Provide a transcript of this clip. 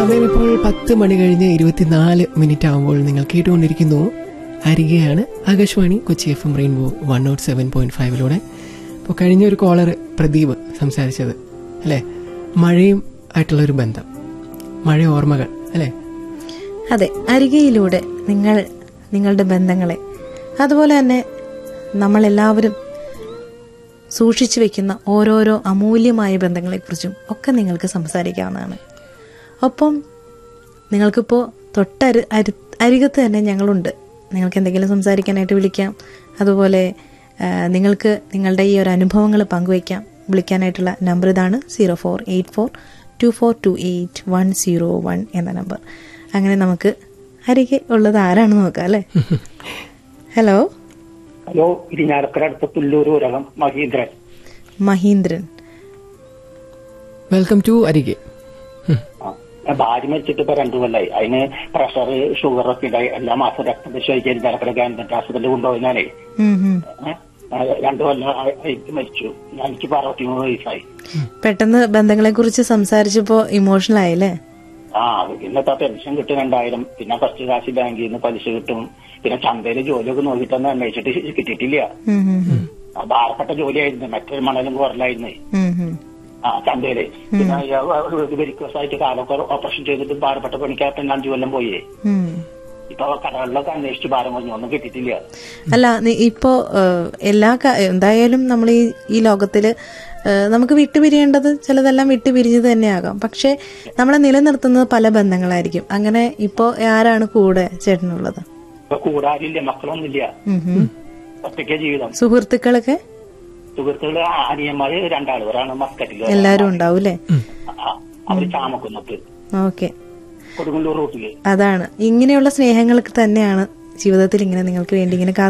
സമയം ഇപ്പോൾ പത്ത് മണി കഴിഞ്ഞ് ഇരുപത്തിനാല് മിനിറ്റ് ആകുമ്പോൾ നിങ്ങൾ കേട്ടുകൊണ്ടിരിക്കുന്നു അരികെയാണ് Akashvani Kochi F M rainbow one nought seven point ഫൈവിലൂടെ ഇപ്പോൾ കഴിഞ്ഞ ഒരു കോളർ പ്രദീപ് സംസാരിച്ചത് അല്ലേ മഴയും ആയിട്ടുള്ള ഒരു ബന്ധം മഴ ഓർമ്മകൾ അല്ലേ അതെ അരികയിലൂടെ നിങ്ങൾ നിങ്ങളുടെ ബന്ധങ്ങളെ അതുപോലെ തന്നെ നമ്മളെല്ലാവരും സൂക്ഷിച്ചു വെക്കുന്ന ഓരോരോ അമൂല്യമായ ബന്ധങ്ങളെക്കുറിച്ചും ഒക്കെ നിങ്ങൾക്ക് സംസാരിക്കാവുന്നതാണ് ഒപ്പം നിങ്ങൾക്കിപ്പോൾ തൊട്ടരി അരി അരികത്ത് തന്നെ ഞങ്ങളുണ്ട് നിങ്ങൾക്ക് എന്തെങ്കിലും സംസാരിക്കാനായിട്ട് വിളിക്കാം അതുപോലെ ആ, നിങ്ങൾക്ക് നിങ്ങളുടെ ഈ ഒരു അനുഭവങ്ങൾ പങ്കുവയ്ക്കാം വിളിക്കാനായിട്ടുള്ള നമ്പർ ഇതാണ് zero four eight four two four two eight one zero one എന്ന നമ്പർ അങ്ങനെ നമുക്ക് അരികെ ഉള്ളത് ആരാണെന്ന് നോക്കാം അല്ലേ ഹലോ ഹലോ ഇരിഞ്ഞാലക്കര അടുത്ത പുല്ലൂർ ഉരകം മഹീന്ദ്രൻ മഹീന്ദ്രൻ വെൽക്കം ടു അരികെ ഉം. ആ. ഞാൻ ഭാര്യ മരിച്ചിട്ട് ഇപ്പൊ രണ്ടു കൊല്ലായി അതിന് പ്രഷർ ഷുഗർ ഒക്കെ ഉണ്ടായി എല്ലാ മാസം രക്തം പരിശോധിച്ച് ഇരിഞ്ഞാലക്കര ഗവൺമെന്റ് ആശുപത്രിയിൽ കൊണ്ടുപോയി ഉം ഉം. രണ്ടു കൊല്ലം ആയിട്ട് മരിച്ചു ഞാൻ എനിക്ക് ഇപ്പൊ അറുപത്തിമൂന്ന് വയസ്സായി പെട്ടെന്ന് ബന്ധങ്ങളെ കുറിച്ച് സംസാരിച്ചപ്പോ ഇമോഷണൽ ആയില്ലേ ആ ഇന്നത്തെ പെൻഷൻ കിട്ടും രണ്ടായിരം പിന്നെ ഫസ്റ്റ് കാശ് ബാങ്കിൽ നിന്ന് പലിശ കിട്ടും പിന്നെ ചന്തയില് ജോലിയൊക്കെ നോക്കിയിട്ടൊന്നും അന്വേഷിച്ചിട്ട് കിട്ടിയിട്ടില്ല ഉം ഉം ഉം. ആ, ഭാരപ്പെട്ട ജോലിയായിരുന്നു മറ്റൊരു മണലും കുറലായിരുന്നു ഉം ഉം. ആ ചന്തയില് പിന്നെ വെരിക്കോസായിട്ട് കാലൊക്കെ ഓപ്പറേഷൻ ചെയ്തിട്ട് ഭാരപ്പെട്ട പണിക്കാരൻ അഞ്ചു കൊല്ലം പോയേ ഉം. ഇപ്പൊ കടകളിലൊക്കെ അന്വേഷിച്ച് ഭാരം കുറഞ്ഞു ഒന്നും കിട്ടിയിട്ടില്ല അല്ല നി- ഇപ്പോ ഏഹ്, എല്ലാ ക- എന്തായാലും നമ്മൾ ഈ ഈ ലോകത്തില് ഏഹ്, നമുക്ക് വിട്ടുപിരിയേണ്ടത് ചിലതെല്ലാം വിട്ടുപിരിഞ്ഞത് തന്നെയാകാം പക്ഷെ നമ്മളെ നിലനിർത്തുന്നത് പല ബന്ധങ്ങളായിരിക്കും അങ്ങനെ ഇപ്പോ ആരാണ് കൂടെ ചേട്ടനുള്ളത് ഇപ്പൊ കൂടാരില്ല മക്കളൊന്നുമില്ല ഉം ഉം. ഒറ്റയ്ക്ക ജീവിതം സുഹൃത്തുക്കളൊക്കെ സുഹൃത്തുക്കള് അനിയന്മാര് രണ്ടാള് ഒരാണ് മസ്കറ്റില് എല്ലാരും ഉണ്ടാവും അല്ലേ ആ, അവര് ചാമക്കുന്നത്ത് ഓക്കെ കൊടുങ്ങല്ലൂർ റൂട്ടില് അതാണ് ഇങ്ങനെയുള്ള സ്നേഹങ്ങൾക്ക് തന്നെയാണ് ജീവിതത്തിൽ ഇങ്ങനെ നിങ്ങൾക്ക് വേണ്ടി ഇങ്ങനെ